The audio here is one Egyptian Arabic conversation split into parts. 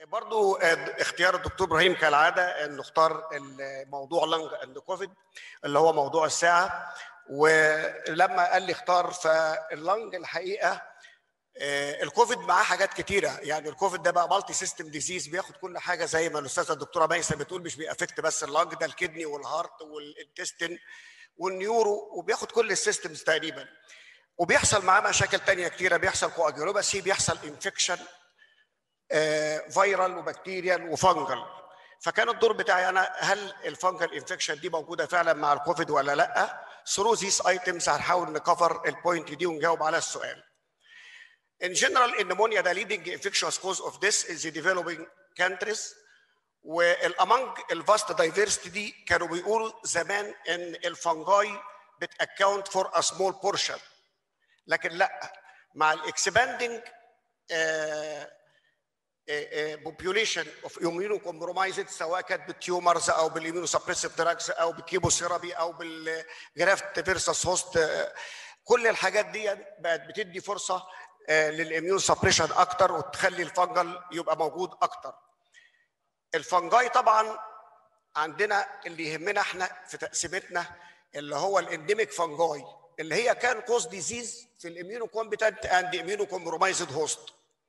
برضو اختيار الدكتور ابراهيم كالعاده انه اختار الموضوع لانج اند كوفيد اللي هو موضوع الساعه ولما قال لي اختار فاللنج الحقيقه آه، الكوفيد معاه حاجات كتيره يعني الكوفيد ده بقى مالتي سيستم ديزيز بياخد كل حاجه زي ما الاستاذه الدكتوره ميسه بتقول مش بيأفكت بس اللنج ده الكدني والهارت والانتستين والنيورو وبياخد كل السيستمز تقريبا وبيحصل معاه مشاكل تانية كتيره بيحصل كواجيولوباسي بيحصل انفكشن فيرال وبكتيريال وفنجل فكان الدور بتاعي انا هل الفنجل انفكشن دي موجوده فعلا مع الكوفيد ولا لا ثرو ذيس ايتمز هنحاول نكفر البوينت دي ونجاوب على السؤال In general, in pneumonia, the leading infectious cause of this is the developing countries. والامونج الفاست دايفرستي دي كانوا بيقولوا زمان ان الفنجاي بتاكونت فور ا سمول بورشن لكن لا مع الاكسباندنج بوبيوليشن اوف اميونو كومبرومايزد سواء كانت بالتيومرز او بالاميونو سبريسيف دراجز او بالكيموثيرابي او بالجرافت فيرسس هوست كل الحاجات دي بقت بتدي فرصه للاميون سبريشن اكتر وتخلي الفنجل يبقى موجود اكتر الفنجاي طبعا عندنا اللي يهمنا احنا في تقسيمتنا اللي هو الانديميك فنجاي اللي هي كان كوز ديزيز في الاميونو كومبتنت اند اميونو كومبرومايزد هوست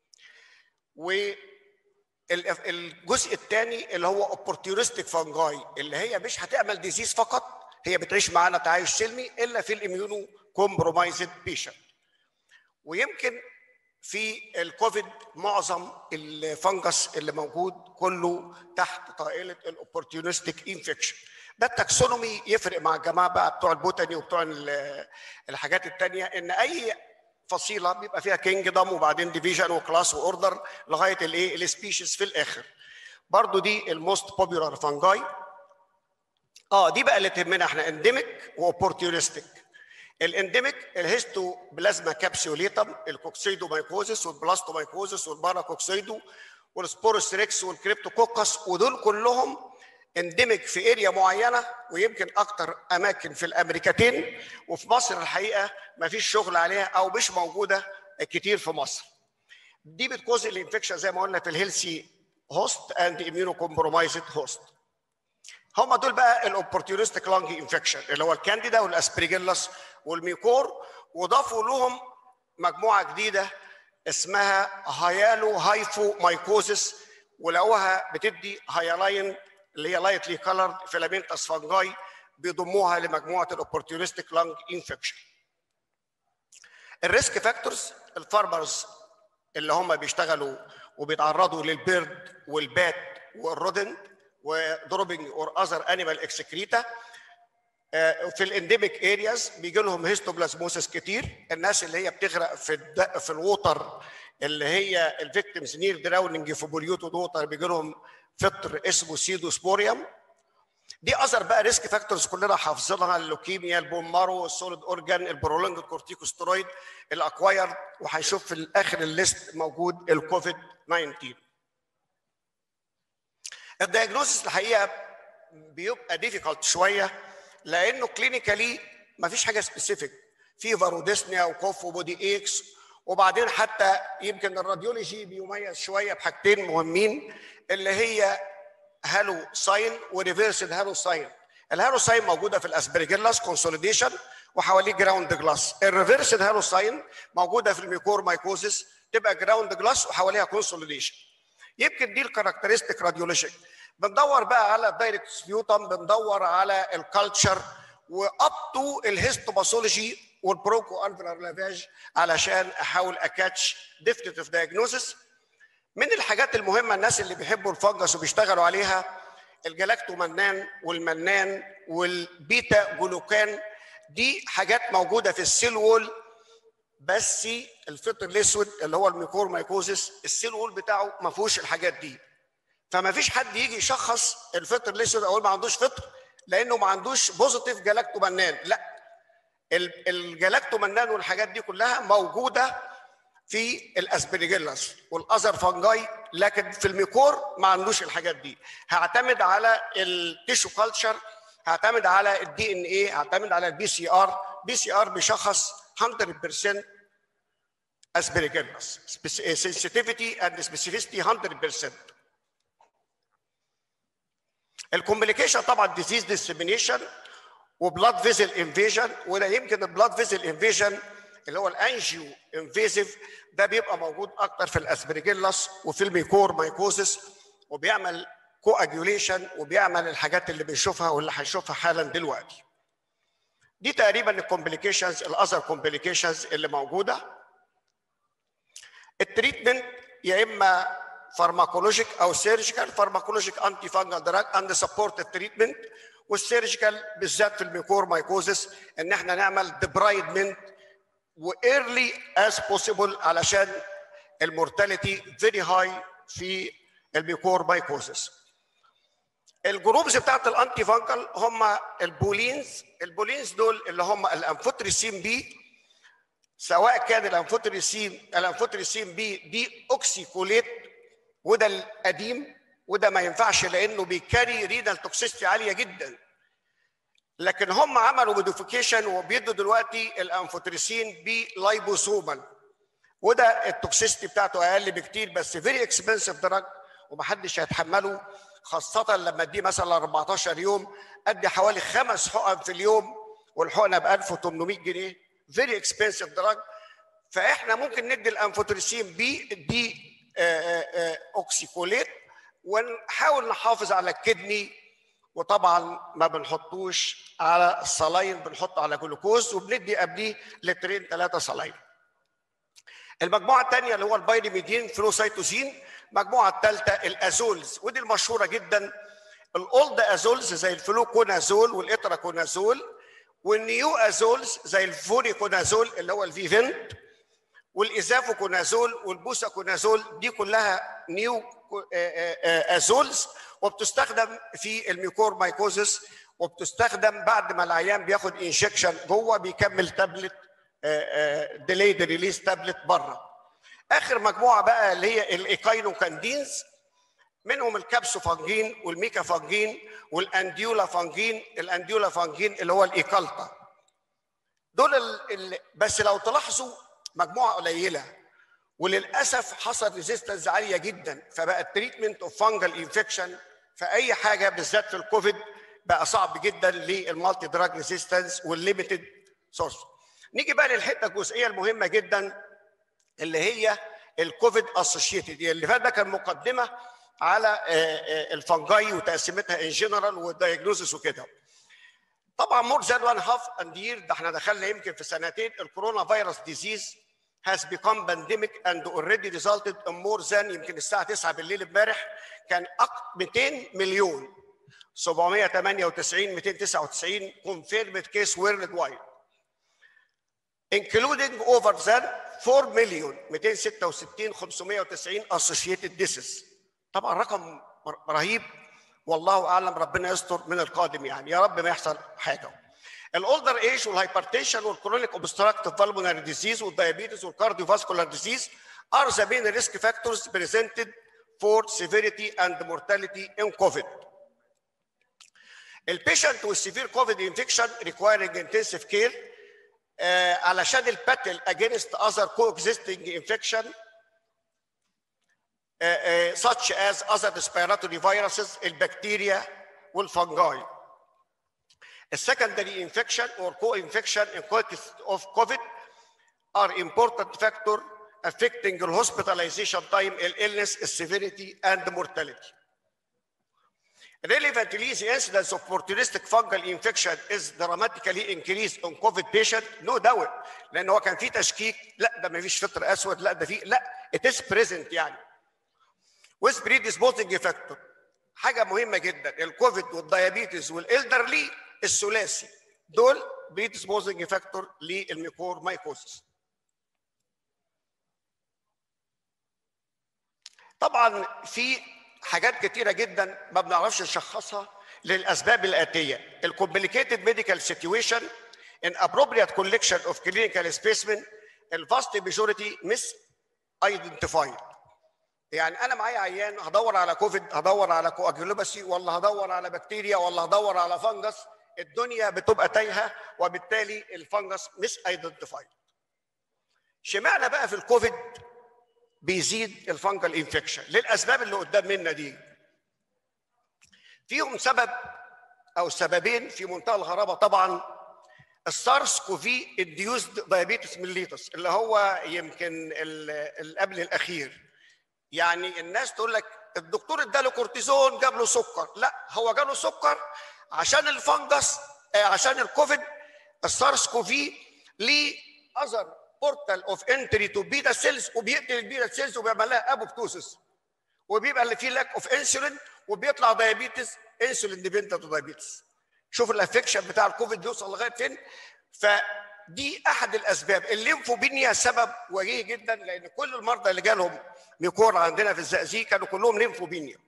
والجزء الثاني اللي هو اوبورتيونستيك فانجاي اللي هي مش هتعمل ديزيز فقط هي بتعيش معانا تعايش سلمي الا في الاميونو كومبرومايزد بيشنت ويمكن في الكوفيد معظم الفنجس اللي موجود كله تحت طائله الاوبورتيونستيك انفكشن ده التاكسونومي يفرق مع الجماعه بقى بتوع البوتاني وبتوع الحاجات التانية ان اي فصيله بيبقى فيها كينجدم وبعدين ديفيجن وكلاس واوردر لغايه الايه السبيشيز في الاخر برضو دي الموست بوبيولار فانجاي اه دي بقى اللي تهمنا احنا انديميك واوبورتيونستيك الانديميك الهيستو بلازما كابسيوليتم الكوكسيدو مايكوزيس والبلاستومايكوزيس والباراكوكسيدو والسبوروستريكس والكريبتوكوكس ودول كلهم انديميك في اريا معينه ويمكن اكتر اماكن في الامريكتين وفي مصر الحقيقه ما فيش شغل عليها او مش موجوده كتير في مصر دي بتكوز الانفكشن زي ما قلنا في الهيلثي هوست اند اميونو كومبرومايزد هوست هم دول بقى الاوبورتيونستيك لانج انفكشن اللي هو الكانديدا والاسبريجيلاس والميكور وضافوا لهم مجموعه جديده اسمها هايالو هايفو مايكوزيس ولقوها بتدي هايلاين اللي هي لايتلي كولرد فيلامنتس فانجاي بيضموها لمجموعه الاوبورتيونستيك لانج انفكشن الريسك فاكتورز الفارمرز اللي هم بيشتغلوا وبيتعرضوا للبيرد والبات والرودنت ودروبنج اور اذر انيمال اكسكريتا في الانديميك ارياز بيجي لهم هيستوبلازموسس كتير الناس اللي هي بتغرق في الد... في الووتر اللي هي الفيكتيمز نير دراوننج في بوليوتو ووتر بيجي لهم فطر اسمه سيدوسبوريوم دي اثر بقى ريسك فاكتورز كلنا حافظينها اللوكيميا البومارو السوليد اورجان البرولونج الكورتيكوسترويد الاكوايرد وهنشوف في الاخر الليست موجود الكوفيد 19 الدياجنوستس الحقيقه بيبقى ديفيكالت شويه لانه كلينيكالي ما فيش حاجه سبيسيفيك في فاروديسنيا وكوف وبودي ايكس وبعدين حتى يمكن الراديولوجي بيميز شويه بحاجتين مهمين اللي هي هالو ساين وريفيرسد هالو ساين الهالو ساين موجوده في الاسبرجيلاس كونسوليديشن وحواليه جراوند جلاس الريفيرسد هالو ساين موجوده في الميكور مايكوزيس تبقى جراوند جلاس وحواليها كونسوليديشن يمكن دي الكاركترستيك راديولوجيك بندور بقى على الدايركت سبيوتم بندور على الكالتشر واب تو الهيستوباثولوجي والبروكو الفيلار لافاج علشان احاول اكاتش ديفينيتيف دايجنوزس من الحاجات المهمه الناس اللي بيحبوا الفنجس وبيشتغلوا عليها الجلاكتو منان والمنان والبيتا جلوكان دي حاجات موجوده في السيل وول بس الفطر الاسود اللي هو الميكور مايكوزيس السيل وول بتاعه ما فيهوش الحاجات دي فما فيش حد يجي يشخص الفطر الاسود اقول ما عندوش فطر لانه ما عندوش بوزيتيف جلاكتو منان لا الجلاكتو منان والحاجات دي كلها موجوده في الاسبرجيلاس والاذر فانجاي لكن في الميكور ما عندوش الحاجات دي هعتمد على التيشو كلتشر هعتمد على الدي ان اي هعتمد على البي سي ار بي سي ار بيشخص 100% aspergillus sensitivity and specificity 100% الكومبليكيشن طبعا ديزيز ديسيمينيشن وبلاد فيزل انفيجن وده يمكن البلاد فيزل انفيجن اللي هو الانجيو انفيزيف ده بيبقى موجود اكتر في الاسبرجيلاس وفي الميكور مايكوزس وبيعمل كواجيوليشن وبيعمل الحاجات اللي بنشوفها واللي هنشوفها حالا دلوقتي دي تقريبا الكومبليكيشنز الاذر كومبليكيشنز اللي موجوده التريتمنت يا اما فارماكولوجيك او سيرجيكال فارماكولوجيك انتي فانجل دراج اند سبورت تريتمنت والسيرجيكال بالذات في الميكور مايكوزس ان احنا نعمل ديبرايدمنت وايرلي از بوسيبل علشان المورتاليتي فيري هاي في الميكور مايكوزس الجروبز بتاعت الانتي فانجل هم البولينز البولينز دول اللي هم الانفوتريسين بي سواء كان الانفوتريسين الانفوتريسين بي دي اوكسيكوليت وده القديم وده ما ينفعش لانه بيكاري رينال توكسيستي عاليه جدا لكن هم عملوا موديفيكيشن وبيدوا دلوقتي الانفوتريسين بلايبوسومال وده التوكسيستي بتاعته اقل بكتير بس فيري اكسبنسيف دراج ومحدش هيتحمله خاصة لما اديه مثلا 14 يوم ادي حوالي خمس حقن في اليوم والحقنة ب 1800 جنيه فيري اكسبنسيف دراج فاحنا ممكن ندي الانفوتريسين بي دي اوكسيكوليت ونحاول نحافظ على الكدني وطبعا ما بنحطوش على الصلاين بنحطه على جلوكوز وبندي قبليه لترين ثلاثه صلاين. المجموعه الثانيه اللي هو البايريميدين فلوسيتوزين المجموعه الثالثه الازولز ودي المشهوره جدا الاولد ازولز زي الفلوكونازول والاتراكونازول والنيو ازولز زي الفوريكونازول اللي هو الفيفنت والازافوكونازول والبوساكونازول دي كلها نيو ازولز وبتستخدم في الميكور مايكوزس وبتستخدم بعد ما العيان بياخد انجكشن جوه بيكمل تابلت ديليد ريليز تابلت بره اخر مجموعه بقى اللي هي الايكاينوكاندينز منهم الكابسوفانجين والميكافانجين والانديولا فانجين الانديولا فانجين اللي هو الايكالتا دول ال... بس لو تلاحظوا مجموعه قليله وللاسف حصل ريزيستنس عاليه جدا فبقى التريتمنت اوف فانجل انفكشن في اي حاجه بالذات في الكوفيد بقى صعب جدا للمالتي دراج ريزيستنس والليميتد سورس نيجي بقى للحته الجزئيه المهمه جدا اللي هي الكوفيد اسوشيتد اللي فات ده كان مقدمه على الفنجاي وتقسيمتها ان جنرال والدايجنوزس وكده طبعا مور ذان وان هاف اند يير ده احنا دخلنا يمكن في سنتين الكورونا فيروس ديزيز has become pandemic and already resulted in more than يمكن الساعة 9 بالليل امبارح كان 200 مليون 798 299 confirmed case worldwide including over than 4 مليون 266 590 associated deaths طبعا رقم رهيب والله اعلم ربنا يستر من القادم يعني يا رب ما يحصل حاجه الاولدر ايج والهايبرتنشن والكرونيك اوبستراكتيف بالمونري ديزيز والدايابيتس والكارديوفاسكولار ديزيز are the main risk factors presented for severity and mortality in COVID. البيشنت والسيفير كوفيد انفكشن requiring intensive care uh, علشان الباتل against other coexisting infection uh, uh, such as other respiratory viruses البكتيريا والفنجاي. A secondary infection or co-infection in context of COVID are important factor affecting the hospitalization time, illness, severity, and mortality. Relevantly, the incidence of opportunistic fungal infection is dramatically increased on COVID patient, no doubt. لأن هو كان في تشكيك، لا ده ما فيش فطر أسود، لا ده في، لا it is present يعني. With predisposing factor. حاجة مهمة جدا، الكوفيد والديابيتس والإلدرلي الثلاثي دول بريدسبوزنج فاكتور للميكور مايكوسيس طبعا في حاجات كتيره جدا ما بنعرفش نشخصها للاسباب الاتيه الكومبليكيتد ميديكال سيتويشن ان appropriate collection of clinical specimen الفاست ميجوريتي مس ايدنتيفايد يعني انا معايا عيان هدور على كوفيد هدور على كواجيولوباسي ولا هدور على بكتيريا ولا هدور على فنجس الدنيا بتبقى تايهه وبالتالي الفنجس مش ايدنتيفايد شمعنا بقى في الكوفيد بيزيد الفنجل انفكشن للاسباب اللي قدام منا دي فيهم سبب او سببين في منتهى الغرابه طبعا السارس كوفي انديوزد دايابيتس ميليتس اللي هو يمكن ال- قبل الاخير يعني الناس تقول لك الدكتور اداله كورتيزون جاب له سكر لا هو جاله سكر عشان الفنجس آه، عشان الكوفيد السارس كوفي ليه اذر بورتال اوف انتري تو بيتا سيلز وبيقتل البيتا سيلز وبيعمل لها ابوبتوسس وبيبقى اللي فيه لاك اوف انسولين وبيطلع دايابيتس انسولين ديبندنت دايابيتس شوف الافكشن بتاع الكوفيد بيوصل لغايه فين فدي احد الاسباب الليمفوبينيا سبب وجيه جدا لان كل المرضى اللي جالهم ميكور عندنا في الزقازيق كانوا كلهم ليمفوبينيا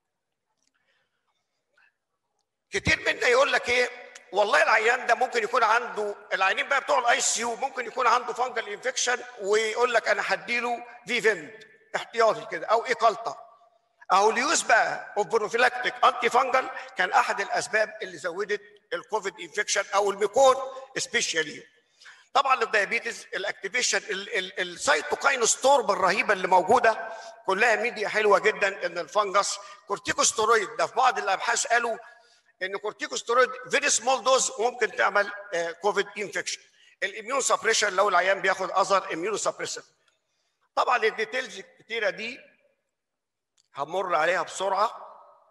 كتير منا يقول لك ايه والله العيان ده ممكن يكون عنده العيانين بقى بتوع الاي سي يو ممكن يكون عنده فانجل انفكشن ويقول لك انا هديله فيفنت احتياطي كده او ايقالتا اهو اليوز بقى اوف بروفيلاكتيك انتي فانجل كان احد الاسباب اللي زودت الكوفيد انفكشن او الميكور سبيشالي طبعا الدايابيتس الاكتيفيشن السيتوكاين ستورم الرهيبه اللي موجوده كلها ميديا حلوه جدا ان الفنجس كورتيكوستيرويد ده في بعض الابحاث قالوا ان كورتيكوستيرويد فيري سمول دوز ممكن تعمل كوفيد انفكشن الاميون سبريشن لو العيان بياخد اذر اميون سبريشن طبعا الديتيلز الكتيره دي همر عليها بسرعه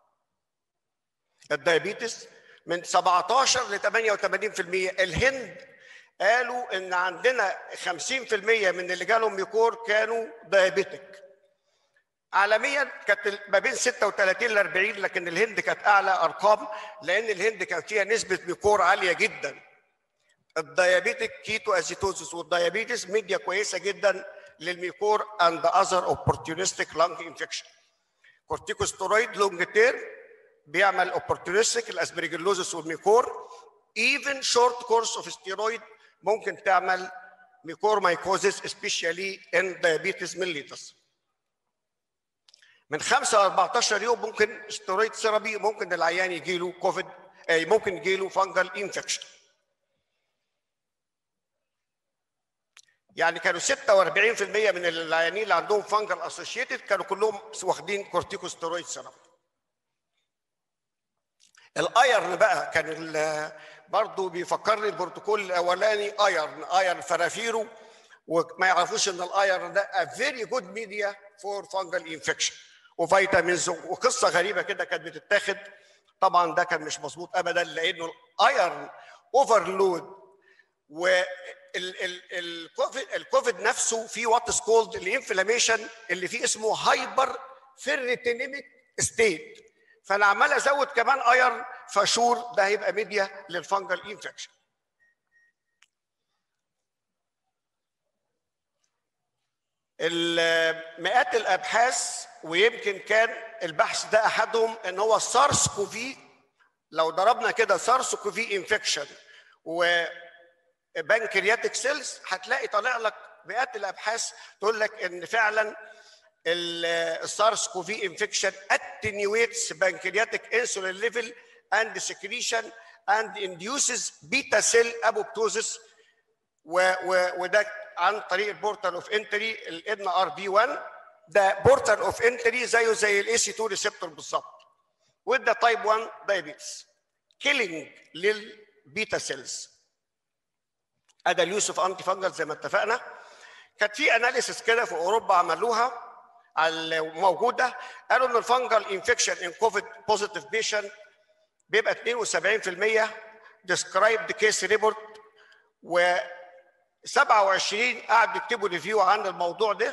الدايابيتس من 17 ل 88% الهند قالوا ان عندنا 50% من اللي جالهم ميكور كانوا دايابيتك عالميا كانت ما بين 36 ل 40 لكن الهند كانت اعلى ارقام لان الهند كان فيها نسبه ميكور عاليه جدا الديابيتك كيتو ازيتوزس والديابيتس ميديا كويسه جدا للميكور اند اذر اوبورتونستيك لانج انفكشن كورتيكوستيرويد لونج تير بيعمل اوبورتونستيك الاسبرجلوزس والميكور ايفن شورت كورس اوف ستيرويد ممكن تعمل ميكور مايكوزيس سبيشالي ان دايابيتس ميليتس من 5 ل 14 يوم ممكن ستيرويد ثيرابي ممكن العيان يجي له كوفيد أي ممكن يجي له فانجل انفكشن يعني كانوا 46% من العيانين اللي عندهم فانجل اسوشيتد كانوا كلهم واخدين كورتيكوستيرويد ثيرابي الايرن بقى كان برضه بيفكرني البروتوكول الاولاني ايرن ايرن فرافيرو وما يعرفوش ان الايرن ده فيري جود ميديا فور فانجل انفكشن وفيتامينز وقصه غريبه كده كانت بتتاخد طبعا ده كان مش مظبوط ابدا لانه الايرن اوفرلود و الكوفيد الكوفيد نفسه في وات از كولد الانفلاميشن اللي فيه اسمه هايبر فيريتينيميك ستيت فانا عمال ازود كمان ايرن فشور ده هيبقى ميديا للفانجل انفكشن مئات الابحاث ويمكن كان البحث ده احدهم ان هو سارس كوفي لو ضربنا كده سارس كوفي انفكشن وبنكرياتيك سيلز هتلاقي طالع لك مئات الابحاث تقول لك ان فعلا السارس كوفي انفكشن attenuates pancreatic insulin level and secretion and induces beta cell apoptosis و و وده عن طريق البورتال اوف انتري الان ار بي 1 ده بورتال اوف انتري زيه زي الاي سي 2 ريسبتور بالظبط وده تايب 1 دايابيتس كيلينج للبيتا سيلز ادى اليوس اوف انتي فانجل زي ما اتفقنا كانت في اناليسيس كده في اوروبا عملوها على موجوده قالوا ان الفانجل انفكشن ان كوفيد بوزيتيف بيشنت بيبقى 72% ديسكرايبد كيس ريبورت و 27 قعدوا يكتبوا ريفيو عن الموضوع ده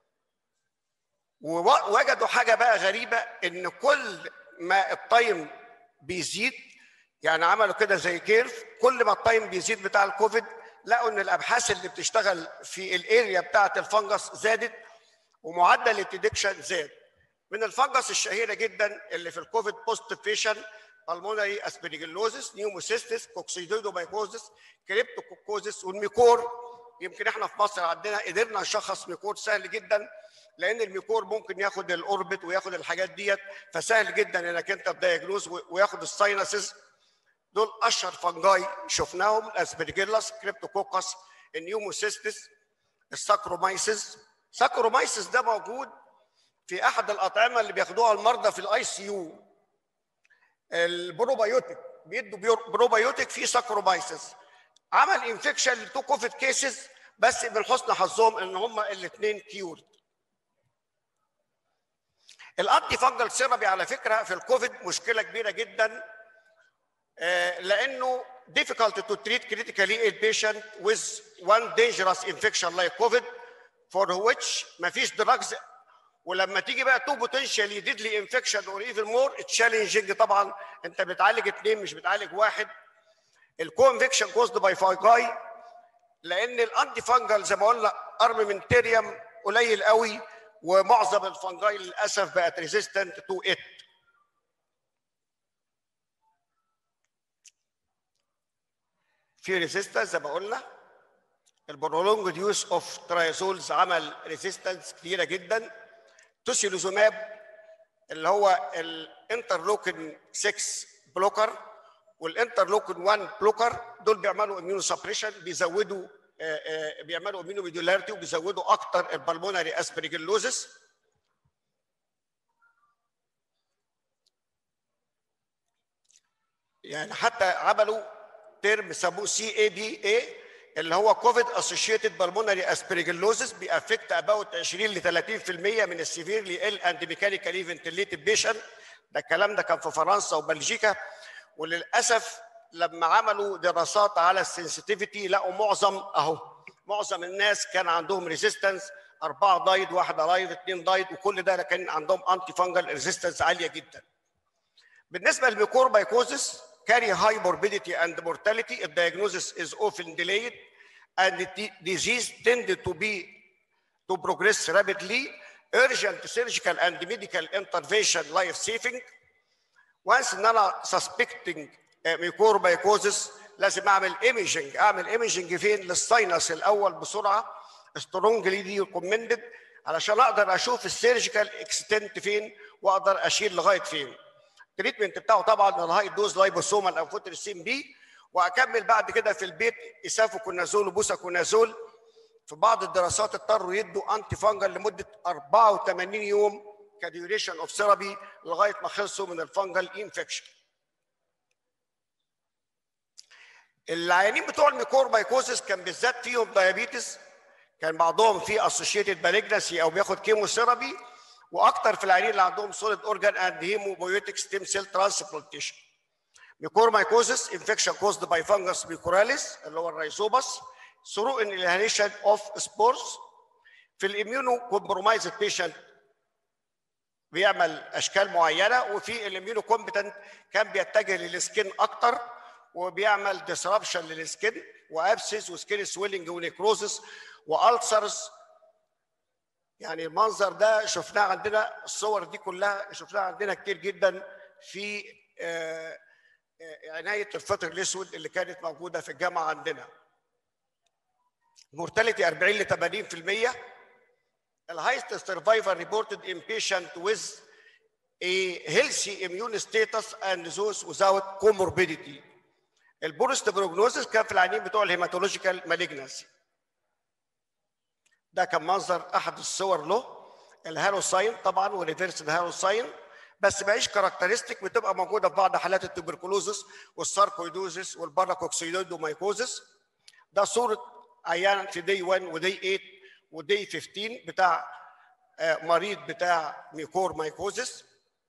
ووجدوا حاجه بقى غريبه ان كل ما التايم بيزيد يعني عملوا كده زي كيرف كل ما التايم بيزيد بتاع الكوفيد لقوا ان الابحاث اللي بتشتغل في الاريا بتاعه الفنجس زادت ومعدل الديتكشن زاد من الفنجس الشهيره جدا اللي في الكوفيد بوزيتيف بيشن بالمونري اسبرجلوزس نيوموسيستس كوكسيدويدومايكوزس كريبتوكوكوزس والميكور يمكن احنا في مصر عندنا قدرنا نشخص ميكور سهل جدا لان الميكور ممكن ياخد الاوربت وياخد الحاجات ديت فسهل جدا انك انت تدايجنوز وياخد الساينسز دول اشهر فنجاي شفناهم الاسبرجيلاس كريبتوكوكس النيوموسيستس الساكرومايسيس ساكرومايسيس ده موجود في احد الاطعمه اللي بياخدوها المرضى في الاي سي يو البروبايوتيك بيدوا بروبايوتيك في ساكروبايسس عمل انفكشن لتو كوفيد كيسز بس من حسن حظهم ان هم الاثنين كيورد الانتي فانجل سيرابي على فكره في الكوفيد مشكله كبيره جدا آه، لانه difficult to treat critically ill patient with one dangerous infection like COVID for which ما فيش drugs ولما تيجي بقى تو potentially deadly infection or even more challenging طبعا انت بتعالج اثنين مش بتعالج واحد الكونفكشن كوزد باي فايجاي لان الانتي فانجل زي ما قلنا ارممنتيريوم قليل قوي ومعظم الفنجاي للاسف بقت ريزيستنت تو ات في ريزيستنس زي ما قلنا البرولونج يوز اوف ترايزولز عمل ريزيستنس كثيره جدا توسيلوزوماب اللي هو الانترلوكين 6 بلوكر والانترلوكين 1 بلوكر دول بيعملوا اميونو سبريشن بيزودوا آه، آه، بيعملوا اميونو ميدولاريتي وبيزودوا اكتر البلمونري اسبرجلوزس يعني حتى عملوا ترم سموه سي اي بي اي اللي هو كوفيد اسوشيتد بالمونري اسبرجلوزس بيأفكت اباوت 20 ل 30% من السيفيرلي ال اند ميكانيكالي فنتليتد بيشن ده الكلام ده كان في فرنسا وبلجيكا وللاسف لما عملوا دراسات على السنسيتيفيتي لقوا معظم اهو معظم الناس كان عندهم ريزيستنس أربعة دايد واحدة دايد اثنين دايد وكل ده كان عندهم أنتي فانجل ريزيستنس عالية جدا. بالنسبة للميكور بايكوزس carry high morbidity and mortality. The diagnosis is often delayed and the disease tended to be to progress rapidly. Urgent surgical and medical intervention life saving. Once ان انا suspecting ميكور بايكوزس لازم اعمل ايميجنج اعمل ايميجنج فين للساينس الاول بسرعه سترونجلي دي ريكومندد علشان اقدر اشوف السيرجيكال اكستنت فين واقدر اشيل لغايه فين التريتمنت بتاعه طبعا الهاي دوز لايبوسوما الانفوتريسين بي واكمل بعد كده في البيت اسافوكونازول وبوساكونازول في بعض الدراسات اضطروا يدوا انتي فانجل لمده 84 يوم كديوريشن اوف ثيرابي لغايه ما خلصوا من الفانجل انفكشن العيانين بتوع الميكور مايكوزس كان بالذات فيهم دايابيتس كان بعضهم فيه اسوشيتد مالجنسي او بياخد كيموثيرابي واكتر في العيانين اللي عندهم سوليد اورجان اند هيموبويوتيك ستيم سيل ترانسبلانتيشن ميكور مايكوزس انفكشن كوزد باي فانجس ميكوراليس اللي هو الريزوبس ثرو انهاليشن اوف سبورز في الاميونو كومبرومايزد بيشنت بيعمل اشكال معينه وفي الاميونو كومبتنت كان بيتجه للسكين اكتر وبيعمل ديسربشن للسكين وابسس وسكين سويلنج ونيكروزس والسرز يعني المنظر ده شفناه عندنا الصور دي كلها شفناها عندنا كتير جدا في آه، آه، عنايه الفطر الاسود اللي كانت موجوده في الجامعه عندنا. مورتاليتي 40 ل 80% الهايست سرفايفر ريبورتد ان بيشنت ويز a healthy immune status and those without comorbidity. البورست بروجنوزس كان في العيانين بتوع الهيماتولوجيكال مالجنسي. ده كان منظر احد الصور له الهالوساين طبعا وريفيرس الهالوساين بس ماهيش كاركترستيك بتبقى موجوده في بعض حالات التوبركلوزس والساركويدوزس والباراكوكسيدومايكوزس ده صوره عيان في دي 1 ودي 8 ودي 15 بتاع آه، مريض بتاع ميكور مايكوزس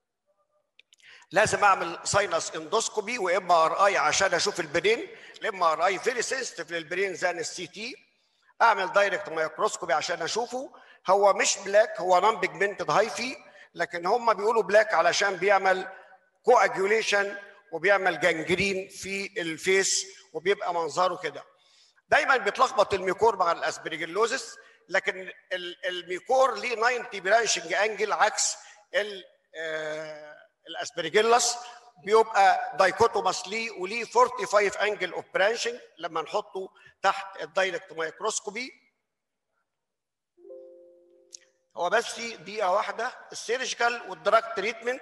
لازم اعمل ساينس اندوسكوبي وام ار اي عشان اشوف البرين الام ار اي فيري سنسيتيف للبرين زي السي تي اعمل دايركت مايكروسكوبي عشان اشوفه هو مش بلاك هو نون بيجمنتد هايفي لكن هم بيقولوا بلاك علشان بيعمل كواجوليشن وبيعمل جنجرين في الفيس وبيبقى منظره كده دايما بيتلخبط الميكور مع الاسبرجلوزس لكن الميكور ليه 90 برانشنج انجل عكس الاسبرجيلاس بيبقى دايكوتوماس ليه وليه 45 انجل اوف برانشنج لما نحطه تحت الدايركت مايكروسكوبي هو بس في دقيقه واحده السيرجيكال والدراج تريتمنت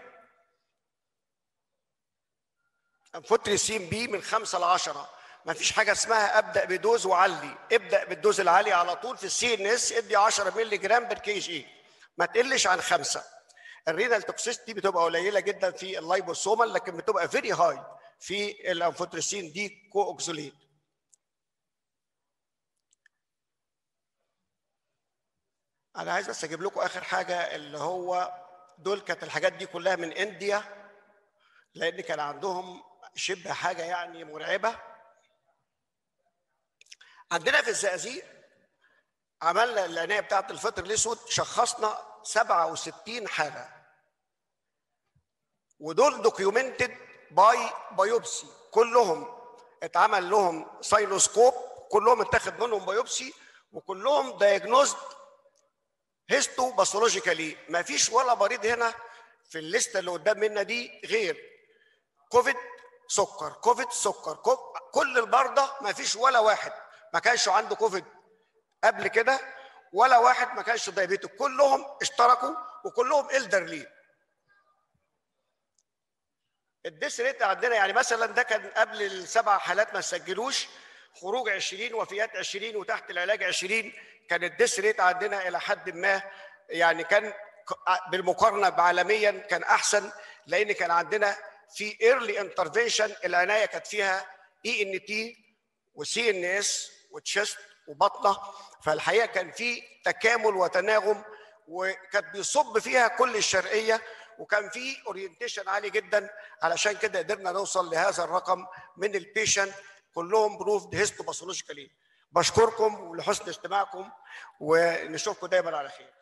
انفوتريسين بي من 5 ل 10 ما فيش حاجه اسمها ابدا بدوز وعلي ابدا بالدوز العالي على طول في السي ان اس ادي 10 مللي جرام بر كي جي ما تقلش عن خمسه الرينال توكسيستي بتبقى قليله جدا في اللايبوسومال لكن بتبقى فيري هاي في الانفوتريسين دي كو اوكسوليت انا عايز بس اجيب لكم اخر حاجه اللي هو دول كانت الحاجات دي كلها من انديا لان كان عندهم شبه حاجه يعني مرعبه عندنا في الزقازيق عملنا العنايه بتاعه الفطر الاسود شخصنا 67 حاله ودول دوكيومنتد باي بايوبسي كلهم اتعمل لهم ساينوسكوب كلهم اتاخد منهم بايوبسي وكلهم دايجنوزد هيستو باثولوجيكالي ما فيش ولا مريض هنا في الليسته اللي قدام منا دي غير كوفيد سكر كوفيد سكر كوف... كل المرضى ما فيش ولا واحد ما كانش عنده كوفيد قبل كده ولا واحد ما كانش دايبيتك كلهم اشتركوا وكلهم الدرلي الديس ريت عندنا يعني مثلا ده كان قبل السبع حالات ما سجلوش خروج 20 وفيات 20 وتحت العلاج 20 كان الديس ريت عندنا الى حد ما يعني كان بالمقارنه عالميا كان احسن لان كان عندنا في ايرلي انترفنشن العنايه كانت فيها اي ان تي وسي ان اس وتشست وبطنه فالحقيقه كان في تكامل وتناغم وكانت بيصب فيها كل الشرقيه وكان في اورينتيشن عالي جدا علشان كده قدرنا نوصل لهذا الرقم من البيشنت كلهم بروفد هيستوباثولوجيكالي بشكركم ولحسن استماعكم ونشوفكم دايما على خير